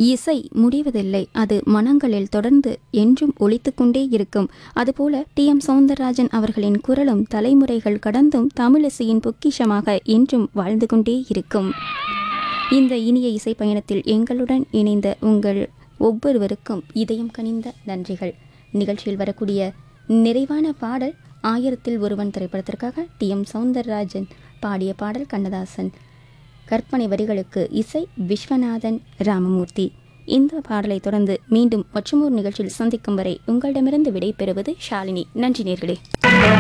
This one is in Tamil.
இசை முடிவதில்லை அது மனங்களில் தொடர்ந்து என்றும் ஒலித்துக்கொண்டே இருக்கும் அதுபோல டி எம் சௌந்தரராஜன் அவர்களின் குரலும் தலைமுறைகள் கடந்தும் தமிழிசையின் பொக்கிஷமாக என்றும் வாழ்ந்து கொண்டே இருக்கும் இந்த இனிய இசை பயணத்தில் எங்களுடன் இணைந்த உங்கள் ஒவ்வொருவருக்கும் இதயம் கனிந்த நன்றிகள் நிகழ்ச்சியில் வரக்கூடிய நிறைவான பாடல் ஆயிரத்தில் ஒருவன் திரைப்படத்திற்காக டி எம் சௌந்தரராஜன் பாடிய பாடல் கண்ணதாசன் கற்பனை வரிகளுக்கு இசை விஸ்வநாதன் ராமமூர்த்தி இந்த பாடலை தொடர்ந்து மீண்டும் மற்றொரு நிகழ்ச்சியில் சந்திக்கும் வரை உங்களிடமிருந்து விடை பெறுவது ஷாலினி நன்றி நேர்களே